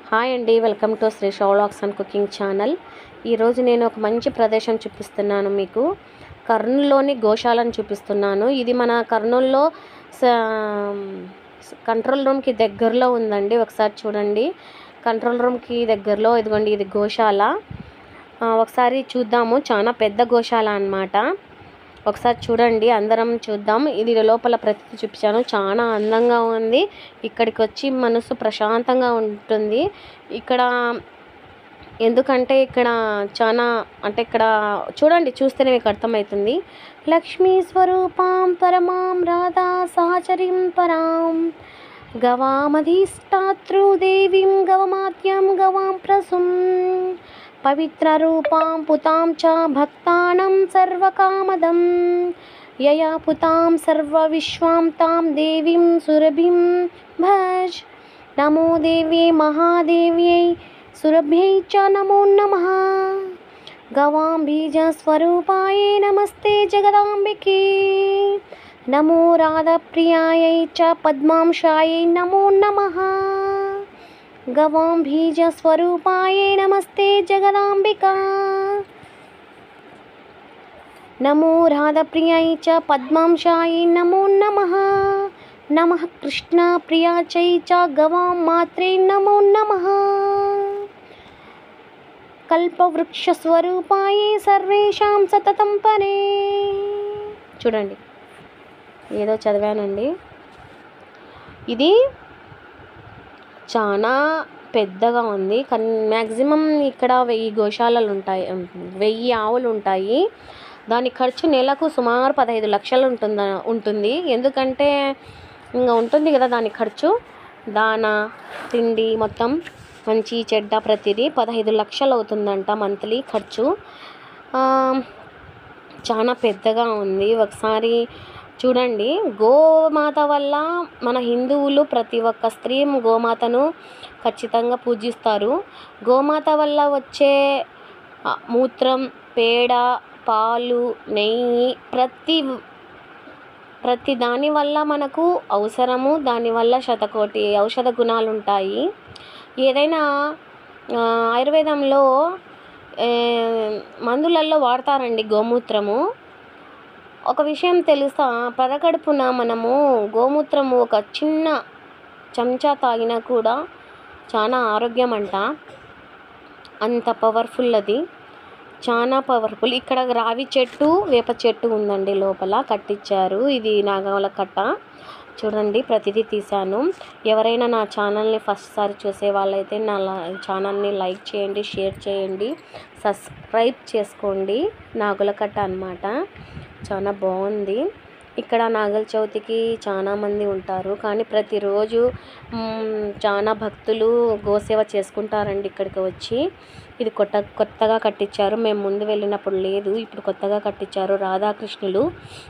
Hi అండి welcome to Shri షౌలాక్స్ and cooking channel ఈరోజు నేను ఒక మంచి ప్రదేశం చూపిస్తున్నాను మీకు కర్నూలులోని గోశాలను చూపిస్తున్నాను ఇది మన కర్నూలులో స- కంట్రోల్ రూమ్కి దగ్గరలో ఉందండి ఒకసారి చూడండి కంట్రోల్ రూమ్కి దగ్గరలో ఇదిగోండి ఇది గోశాల ఆ, ఒకసారి చూద్దాము చాలా పెద్ద గోశాల అన్నమాట ఒకసారి చూడండి అందరం చూద్దాం ఇది లోపల ప్రతి చూపించాను చాలా అందంగా ఉంది ఇక్కడికి వచ్చి మనసు ప్రశాంతంగా ఉంటుంది ఇక్కడ ఎందుకంటే ఇక్కడ చాలా అంటే ఇక్కడ చూడండి చూస్తేనే మీకు అర్థమవుతుంది లక్ష్మీ స్వరూపాం పరమాం రాధా సహచరీం పరాం గవామధిష్టాతృ దేవీం గవమాత్యం గవాం ప్రసుం పవిత్రరూపాం పుతాం చ భక్తానం సర్వకామదం యయా పుతాం సర్వవిశ్వాం తాం దేవీం సురభిం భజ్ నమో దేవ్యై మహాదేవ్యై సురభ్యై చ నమో నమః గవాం బీజస్వరూపాయై నమస్తే జగదాంబికే నమో రాధప్రియాయై చ పద్మాంశాయై నమో నమః గవాం బీజస్వరూపాయై నమస్తే జగదాంబికా నమో రాధప్రియాయ చ పద్మాంశాయ నమో నమః నమః కృష్ణప్రియాచై చ గవాం మాత్రే నమో నమః కల్పవృక్షస్వరూపాయ సర్వేషాం సతతం పరే చూడండి ఏదో చదివానండి ఇది చాలా పెద్దగా ఉంది కన్ మ్యాక్సిమం ఇక్కడ వెయ్యి గోశాలలు ఉంటాయి ఉమ్, వెయ్యి ఆవులు ఉంటాయి దాని ఖర్చు నెలకు సుమారు పదహైదు లక్షలు ఉంటుంద ఉంటుంది ఎందుకంటే ఇంకా ఉంటుంది కదా దాని ఖర్చు దానా తిండి మొత్తం మంచి చెడ్డ ప్రతిదీ పదహైదు లక్షలు అవుతుందంట మంత్లీ ఖర్చు ఆ, చాలా పెద్దగా ఉంది ఒకసారి చూడండి గోమాత వల్ల మన హిందువులు ప్రతి ఒక్క స్త్రీ గోమాతను ఖచ్చితంగా పూజిస్తారు గోమాత వల్ల వచ్చే ఆ, మూత్రం పేడ పాలు నెయ్యి ప్రతి ప్రతి దాని వల్ల మనకు అవసరము దానివల్ల శతకోటి ఔషధ గుణాలు ఉంటాయి ఏదైనా ఆ, ఆయుర్వేదంలో ఏ, మందులలో వాడతారండి గోమూత్రము ఒక విషయం తెలుసా పరగడుపున మనము గోమూత్రము ఒక చిన్న చెంచా తాగినా కూడా చాలా ఆరోగ్యం అంట అంత పవర్ఫుల్ అది చాలా పవర్ఫుల్ ఇక్కడ రావి చెట్టు వేప చెట్టు ఉందండి లోపల కట్టించారు ఇది నాగవల కట్ట చూడండి ప్రతిదీ తీశాను ఎవరైనా నా ఛానల్ని ఫస్ట్ సారి చూసే వాళ్ళైతే నా లా- ఛానల్ని లైక్ చేయండి షేర్ చేయండి సబ్స్క్రైబ్ చేసుకోండి నాగుల కట్ట అన్నమాట చాలా బాగుంది ఇక్కడ నాగల చవితికి చాలా మంది ఉంటారు కానీ ప్రతిరోజు మ్, చాలా భక్తులు గోసేవ చేసుకుంటారండి ఇక్కడికి వచ్చి ఇది కొత్త కొత్తగా కట్టించారు మేము ముందు వెళ్ళినప్పుడు లేదు ఇప్పుడు కొత్తగా కట్టించారు రాధాకృష్ణులు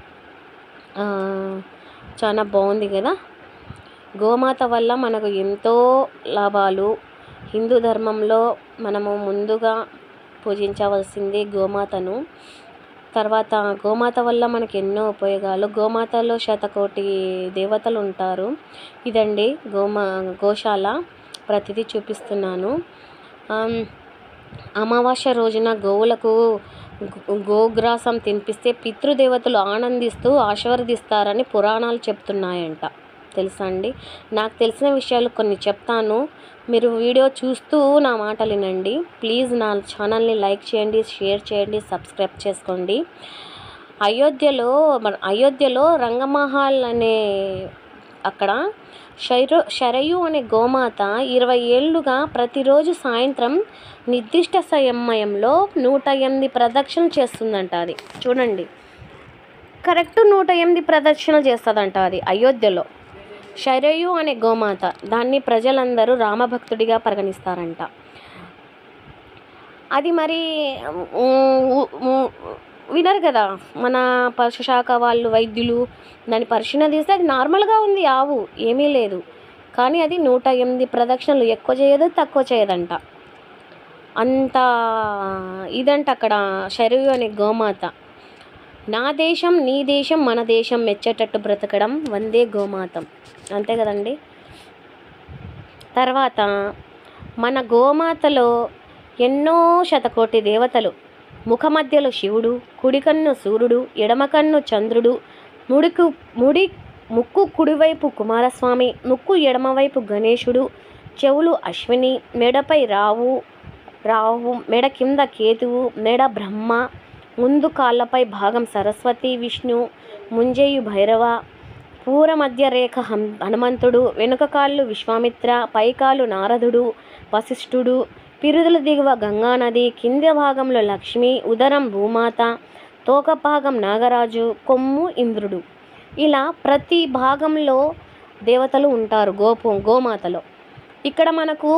ఆ, చాలా బాగుంది కదా గోమాత వల్ల మనకు ఎంతో లాభాలు హిందూ ధర్మంలో మనము ముందుగా పూజించవలసింది గోమాతను తర్వాత గోమాత వల్ల మనకు ఎన్నో ఉపయోగాలు గోమాతలో శతకోటి దేవతలు ఉంటారు ఇదండి గోమా గోశాల ప్రతిదీ చూపిస్తున్నాను ఆమ్, అమావాస్య రోజున గోవులకు గో- గోగ్రాసం తినిపిస్తే పితృదేవతలు ఆనందిస్తూ ఆశీర్వదిస్తారని పురాణాలు చెప్తున్నాయంట తెలుసా అండి నాకు తెలిసిన విషయాలు కొన్ని చెప్తాను మీరు వీడియో చూస్తూ నా మాటలు వినండి ప్లీజ్ నా ఛానల్ని లైక్ చేయండి షేర్ చేయండి సబ్స్క్రైబ్ చేసుకోండి అయోధ్యలో మన అయోధ్యలో రంగమహల్ అనే అక్కడ శైరు శరయు అనే గోమాత ఇరవై ఏళ్ళుగా ప్రతిరోజు సాయంత్రం నిర్దిష్ట సమయంలో నూట ఎనిమిది ప్రదక్షిణలు చేస్తుందంట అది చూడండి కరెక్ట్ నూట ఎనిమిది ప్రదక్షిణలు చేస్తుందంట అది అయోధ్యలో శరయు అనే గోమాత దాన్ని ప్రజలందరూ రామభక్తుడిగా పరిగణిస్తారంట అది మరి ఉ- ఉ- ఉ- వినరు కదా మన పశుశాఖ వాళ్ళు వైద్యులు దాన్ని పరిశీలన తీస్తే అది నార్మల్గా ఉంది ఆవు ఏమీ లేదు కానీ అది నూట ఎనిమిది ప్రదక్షిణలు ఎక్కువ చేయదు తక్కువ చేయదంట అంత ఇదంట అక్కడ శరీరు అనే గోమాత నా దేశం నీ దేశం మన దేశం మెచ్చేటట్టు బ్రతకడం వందే గోమాతం అంతే కదండి తర్వాత మన గోమాతలో ఎన్నో శతకోటి దేవతలు ముఖమధ్యలో శివుడు కుడికన్ను సూర్యుడు ఎడమకన్ను చంద్రుడు ముడికు ముడి ముక్కు కుడివైపు కుమారస్వామి ముక్కు ఎడమవైపు గణేశుడు చెవులు అశ్విని మెడపై రావు రావు మెడ కింద కేతువు మెడ బ్రహ్మ ముందు కాళ్ళపై భాగం సరస్వతి విష్ణు ముంజేయు భైరవ పూర మధ్య రేఖ హం హనుమంతుడు వెనుక కాళ్ళు విశ్వామిత్ర పైకాలు నారదుడు వశిష్ఠుడు పిరుదుల దిగువ గంగానది కింది భాగంలో లక్ష్మి ఉదరం భూమాత తోక భాగం నాగరాజు కొమ్ము ఇంద్రుడు ఇలా ప్రతి భాగంలో దేవతలు ఉంటారు గోపు గోమాతలో ఇక్కడ మనకు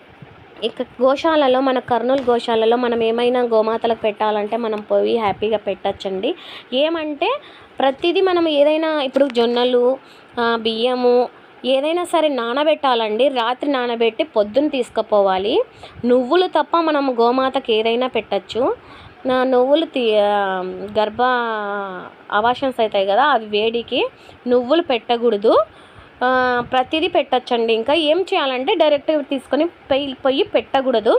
ఇక గోశాలలో మన కర్నూలు గోశాలలో మనం ఏమైనా గోమాతలకు పెట్టాలంటే మనం పోయి హ్యాపీగా పెట్టచ్చండి ఏమంటే ప్రతిదీ మనం ఏదైనా ఇప్పుడు జొన్నలు ఆ, బియ్యము ఏదైనా సరే నానబెట్టాలండి రాత్రి నానబెట్టి పొద్దున్న తీసుకుపోవాలి నువ్వులు తప్ప మనం గోమాతకి ఏదైనా పెట్టచ్చు నా నువ్వులు తీ ఆ, గర్భ అవాషన్స్ అవుతాయి కదా అవి వేడికి నువ్వులు పెట్టకూడదు ఆ, ప్రతిదీ పెట్టచ్చండి ఇంకా ఏం చేయాలంటే డైరెక్ట్ తీసుకొని పొయ్యి పొయ్యి పెట్టకూడదు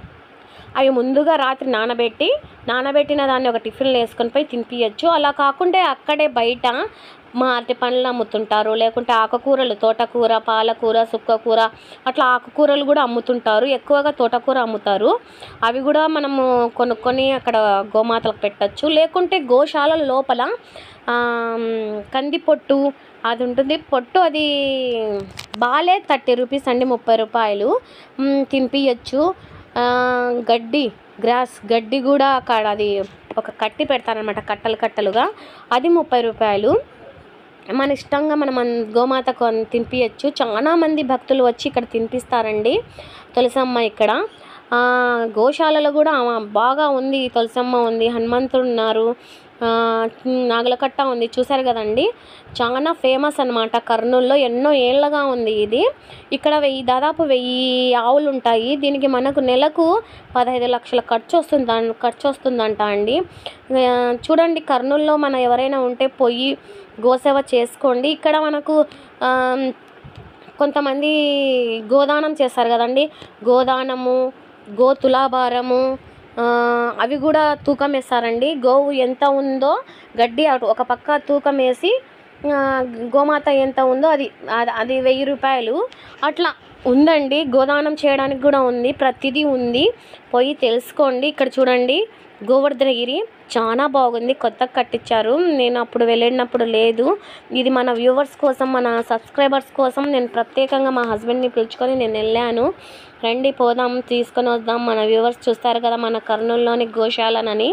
అవి ముందుగా రాత్రి నానబెట్టి నానబెట్టిన దాన్ని ఒక టిఫిన్లో వేసుకొని పోయి తినిపించచ్చు అలా కాకుండా అక్కడే బయట మా అరటి పండ్లు అమ్ముతుంటారు లేకుంటే ఆకుకూరలు తోటకూర పాలకూర సుక్కకూర అట్లా ఆకుకూరలు కూడా అమ్ముతుంటారు ఎక్కువగా తోటకూర అమ్ముతారు అవి కూడా మనము కొనుక్కొని అక్కడ గోమాతలకు పెట్టచ్చు లేకుంటే గోశాల లోపల ఆ, కంది పొట్టు అది ఉంటుంది పొట్టు అది బాలే థర్టీ రూపీస్ అండి ముప్పై రూపాయలు మ్, తినిపించచ్చు ఆ, గడ్డి గ్రాస్ గడ్డి కూడా అక్కడ అది ఒక కట్టి పెడతారనమాట కట్టలు కట్టలుగా అది ముప్పై రూపాయలు మన ఇష్టంగా మనం అన్- గోమాతకు అన్ తినిపించచ్చు చాలా మంది భక్తులు వచ్చి ఇక్కడ తినిపిస్తారండి తులసమ్మ ఇక్కడ ఆ, గోశాలలో కూడా ఆ, బాగా ఉంది తులసమ్మ ఉంది హనుమంతుడు ఉన్నారు ఆ, నాగలకట్ట ఉంది చూసారు కదండి చాలా ఫేమస్ అన్నమాట కర్నూల్లో ఎన్నో ఏళ్ళగా ఉంది ఇది ఇక్కడ వెయ్యి దాదాపు వెయ్యి ఆవులు ఉంటాయి దీనికి మనకు నెలకు పదహైదు లక్షల ఖర్చు వస్తుంది ఖర్చు వస్తుందంట అండి ఆ, చూడండి కర్నూల్లో మన ఎవరైనా ఉంటే పోయి గోసేవ చేసుకోండి ఇక్కడ మనకు ఆ, కొంతమంది గోదానం చేస్తారు కదండి గోదానము గో తులాభారము ఆ, అవి కూడా తూకం వేస్తారండి గోవు ఎంత ఉందో గడ్డి అటు ఒక పక్క తూకం వేసి ఆ, గోమాత ఎంత ఉందో అది అది- అది వెయ్యి రూపాయలు అట్లా ఉందండి గోదానం చేయడానికి కూడా ఉంది ప్రతిదీ ఉంది పోయి తెలుసుకోండి ఇక్కడ చూడండి గోవర్ధనగిరి చాలా బాగుంది కొత్తగా కట్టించారు నేను అప్పుడు వెళ్ళినప్పుడు లేదు ఇది మన వ్యూవర్స్ కోసం మన సబ్స్క్రైబర్స్ కోసం నేను ప్రత్యేకంగా మా హస్బెండ్ని పిలుచుకొని నేను వెళ్ళాను రండి పోదాం తీసుకొని వద్దాం మన వ్యూవర్స్ చూస్తారు కదా మన కర్నూలులోని గోశాలనని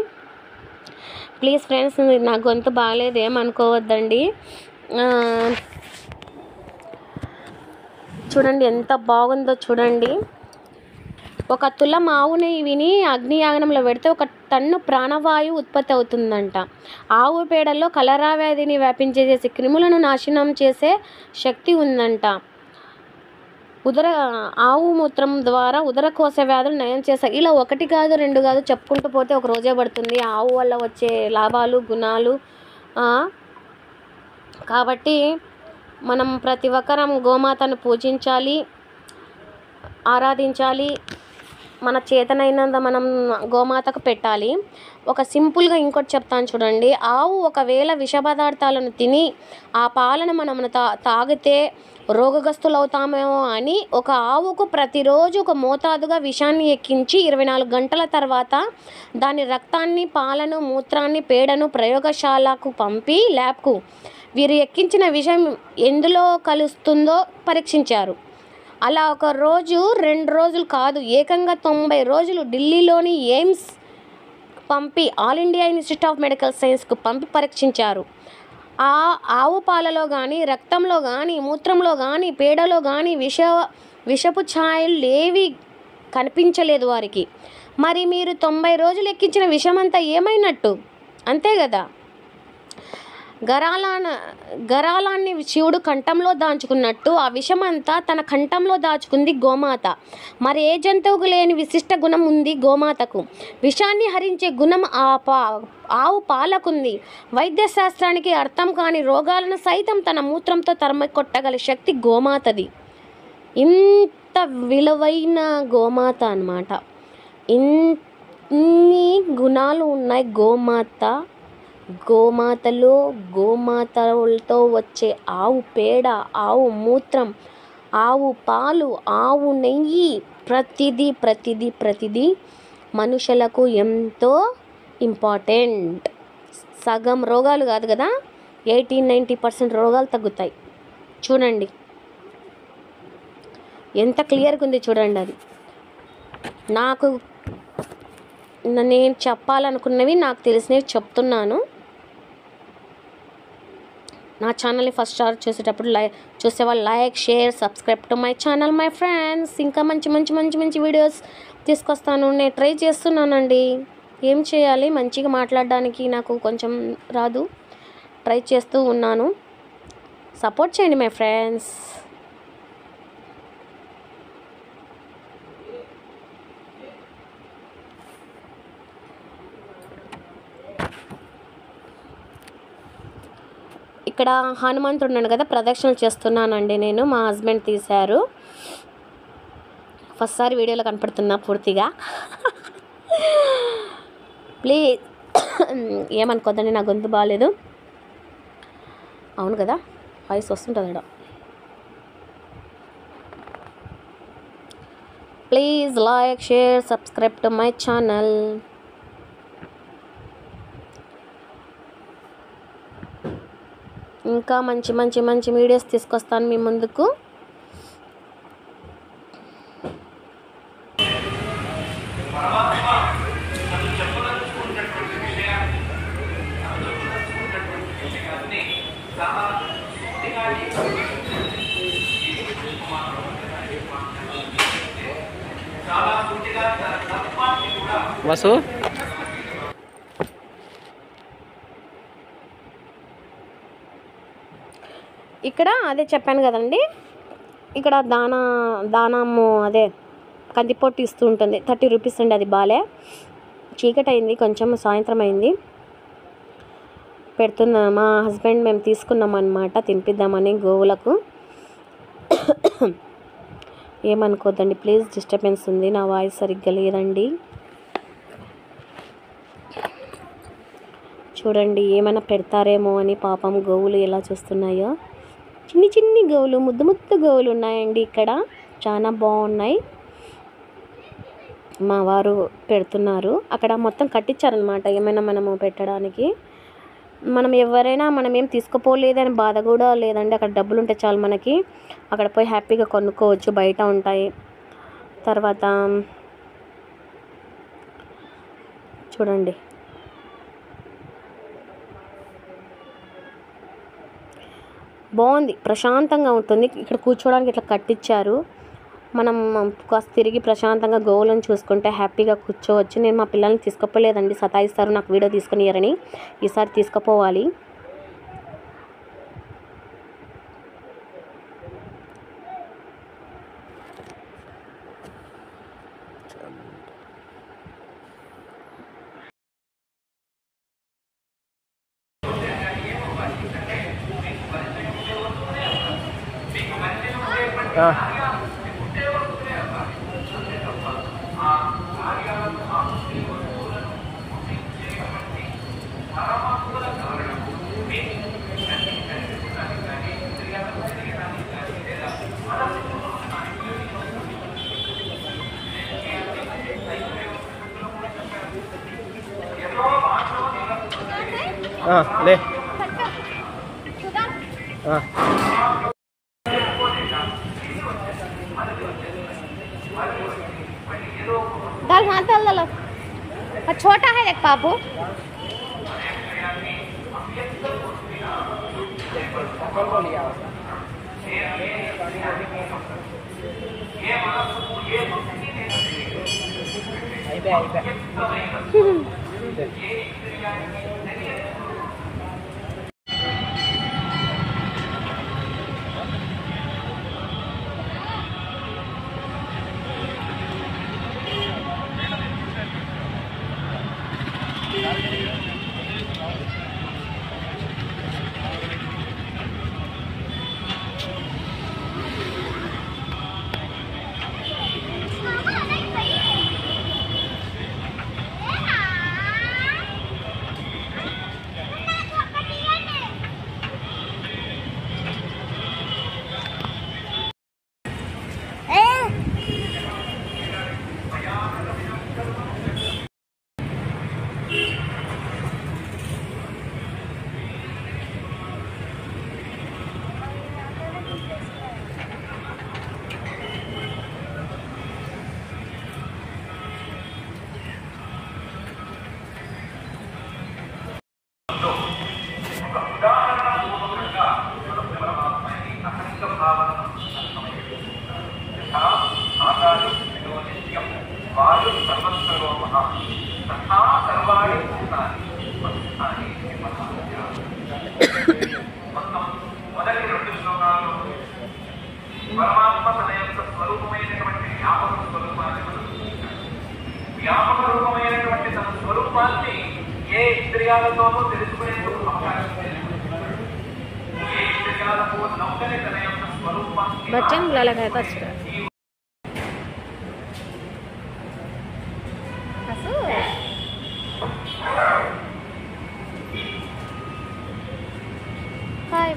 ప్లీజ్ ఫ్రెండ్స్ నా గొంతు బాగాలేదు ఏమనుకోవద్దండి ఆ, చూడండి ఎంత బాగుందో చూడండి ఒక తులం ఆవు నెయ్యి విని అగ్నియాగనంలో పెడితే ఒక టన్ను ప్రాణవాయువు ఉత్పత్తి అవుతుందంట ఆవు పేడల్లో కలరా వ్యాధిని వ్యాపించేసే క్రిములను నాశనం చేసే శక్తి ఉందంట ఉదర ఆవు మూత్రం ద్వారా ఉదరకోశ వ్యాధులు నయం చేస్తాయి ఇలా ఒకటి కాదు రెండు కాదు చెప్పుకుంటూ పోతే ఒక రోజే పడుతుంది ఆవు వల్ల వచ్చే లాభాలు గుణాలు ఆ, కాబట్టి మనం ప్రతి ఒక్కరం గోమాతను పూజించాలి ఆరాధించాలి మన చేతనైనంత మనం గోమాతకు పెట్టాలి ఒక సింపుల్గా ఇంకోటి చెప్తాను చూడండి ఆవు ఒకవేళ విష పదార్థాలను తిని ఆ పాలను మనం తా తాగితే రోగగ్రస్తులవుతామేమో అని ఒక ఆవుకు ప్రతిరోజు ఒక మోతాదుగా విషాన్ని ఎక్కించి ఇరవై నాలుగు గంటల తర్వాత దాని రక్తాన్ని పాలను మూత్రాన్ని పేడను ప్రయోగశాలకు పంపి ల్యాబ్కు వీరు ఎక్కించిన విషయం ఎందులో కలుస్తుందో పరీక్షించారు అలా ఒక రోజు రెండు రోజులు కాదు ఏకంగా తొంభై రోజులు ఢిల్లీలోని ఎయిమ్స్ పంపి all India institute of medical సైన్స్కు పంపి పరీక్షించారు ఆ ఆవు పాలలో కానీ రక్తంలో కానీ మూత్రంలో కానీ పేడలో కానీ విష విషపు ఛాయలు ఏవి కనిపించలేదు వారికి మరి మీరు తొంభై రోజులు ఎక్కించిన విషమంతా ఏమైనట్టు అంతే కదా గరాలాన గరాలాన్ని శివుడు కంఠంలో దాచుకున్నట్టు ఆ విషమంతా తన కంఠంలో దాచుకుంది గోమాత మరి ఏ జంతువుకు లేని విశిష్ట గుణం ఉంది గోమాతకు విషాన్ని హరించే గుణం ఆ పా ఆవు పాలకుంది వైద్య శాస్త్రానికి అర్థం కాని రోగాలను సైతం తన మూత్రంతో తరమ కొట్టగల శక్తి గోమాతది ఇంత విలువైన గోమాత అన్నమాట ఇన్ని గుణాలు ఉన్నాయి గోమాత గోమాతలో గోమాతలతో వచ్చే ఆవు పేడ ఆవు మూత్రం ఆవు పాలు ఆవు నెయ్యి ప్రతిదీ ప్రతిదీ ప్రతిదీ మనుషులకు ఎంతో ఇంపార్టెంట్ సగం రోగాలు కాదు కదా ఎయిటీ నైంటీ పర్సెంట్ రోగాలు తగ్గుతాయి చూడండి ఎంత క్లియర్గా ఉంది చూడండి అది నాకు నేను చెప్పాలనుకున్నవి నాకు తెలిసినవి చెప్తున్నాను నా ఛానల్ని ఫస్ట్ స్టార్ట్ చేసేటప్పుడు లైక్ చూసేవాళ్ళు like share subscribe to my channel my friends ఇంకా మంచి మంచి మంచి మంచి వీడియోస్ తీసుకొస్తాను నేను ట్రై చేస్తున్నానండి ఏం చేయాలి మంచిగా మాట్లాడడానికి నాకు కొంచెం రాదు ట్రై చేస్తూ ఉన్నాను సపోర్ట్ చేయండి మై ఫ్రెండ్స్ ఇక్కడ హనుమంతుడు ఉన్నాడు కదా ప్రదక్షిణలు చేస్తున్నానండి నేను మా హస్బెండ్ తీశారు ఫస్ట్ సారి వీడియోలో కనపడుతున్నా పూర్తిగా ప్లీజ్ ఏమనుకోద్దండి నా గొంతు బాగాలేదు అవును కదా వాయిస్ వస్తుంటుంది ఇక్కడ please like share subscribe to my channel ఇంకా మంచి మంచి మంచి వీడియోస్ తీసుకొస్తాను మీ ముందుకు వసు ఇక్కడ అదే చెప్పాను కదండి ఇక్కడ దానా దానము అదే కందిపొట్టు ఇస్తూ ఉంటుంది థర్టీ రూపీస్ అండి అది బాలే చీకటి అయింది కొంచెం సాయంత్రం అయింది పెడుతున్నా మా హస్బెండ్ మేము తీసుకున్నాం అనమాట తినిపిద్దామని గోవులకు ఏమనుకోద్దండి ప్లీజ్ డిస్టర్బెన్స్ ఉంది నా వాయిస్ సరిగ్గా లేదండి చూడండి ఏమైనా పెడతారేమో అని పాపం గోవులు ఎలా చూస్తున్నాయో చిన్ని చిన్ని గోవులు ముద్దు ముద్దు గోవులు ఉన్నాయండి ఇక్కడ చాలా బాగున్నాయి మా వారు పెడుతున్నారు అక్కడ మొత్తం కట్టించారనమాట ఏమైనా మనము పెట్టడానికి మనం ఎవరైనా మనం ఏం తీసుకుపోలేదని బాధ కూడా లేదండి అక్కడ డబ్బులు ఉంటే చాలు మనకి అక్కడ పోయి హ్యాపీగా కొనుక్కోవచ్చు బయట ఉంటాయి తర్వాత చూడండి బాగుంది ప్రశాంతంగా ఉంటుంది ఇక్కడ కూర్చోవడానికి ఇట్లా కట్టించారు మనం కాస్త తిరిగి ప్రశాంతంగా గోవులను చూసుకుంటే హ్యాపీగా కూర్చోవచ్చు నేను మా పిల్లల్ని తీసుకుపోలేదండి సతాయిస్తారు నాకు వీడియో తీసుకునియరని ఈసారి తీసుకుపోవాలి ఆ. ఆ, లే ఆ. दाल हाथ डाल डालो और छोटा है देख पापू పరమాత్మ తన యొక్క స్వరూపమైనటువంటి వ్యాపక స్వరూపాన్ని మనం వ్యాపక రూపమైనటువంటి తన స్వరూపాన్ని ఏ ఇంద్రియాలతోనూ తెలుసుకునేందుకు అవకాశం లేదు ఏ ఇంద్రియాలకు నౌకని తన యొక్క స్వరూపాన్ని बच्चन बुला लगा था उसका हाय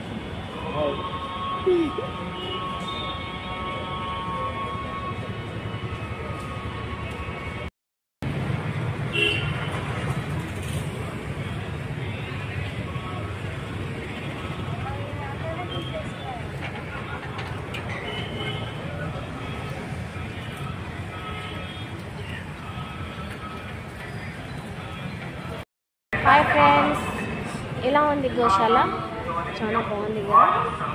హాయ్ ఫ్రెండ్స్ ఎలా ఉంది గోశాల చాలా బాగుంది కదా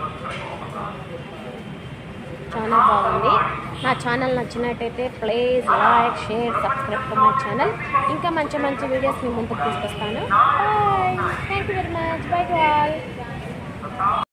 చాలా బాగుంది నా ఛానల్ నచ్చినట్టయితే please like share subscribe to my channel ఇంకా మంచి మంచి వీడియోస్ మీ ముందుకు తీసుకొస్తాను bye thank you very much bye to all